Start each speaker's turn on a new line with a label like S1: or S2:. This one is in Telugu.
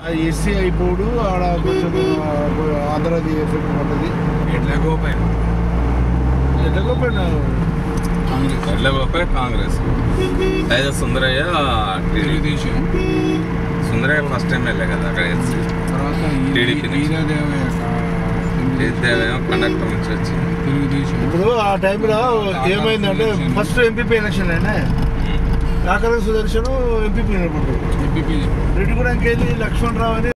S1: ఎస్సీ అయిపోడు ఆడ కొంచెం ఆ, ఆంధ్రాది ఎఫెక్ట్ పడ్డది
S2: ఎట్లా గోపాయన
S1: ఎట్టకపోయినా
S2: కాంగ్రెస్
S3: ఎల్లగొప్పే కాంగ్రెస్ అయితే Sundarayya TDP
S2: Telugu Desam
S3: Sundarayya first MLA కదా అక్కడ ఎస్సీ
S2: తర్వాత ఈ-
S3: టీడీపీ నుంచి.
S2: వీరాదేవయ్య కా- తెలుగుదేశం.
S3: దేవేమో కండక్టర్ నుంచి వచ్చింది
S2: తెలుగుదేశం
S1: ఇప్పుడు ఆ టైంలో ఏమైందంటే ఫస్ట్ ఎంపీపీ ఎలక్షన్ అయినా కాకర సుదర్శన్ ఎంపీపీ నిలబడ్డాడు
S2: ఎంపీపీ
S1: రెడ్డి కూడా ఇంకెళ్ళి లక్ష్మణ్ రావు అని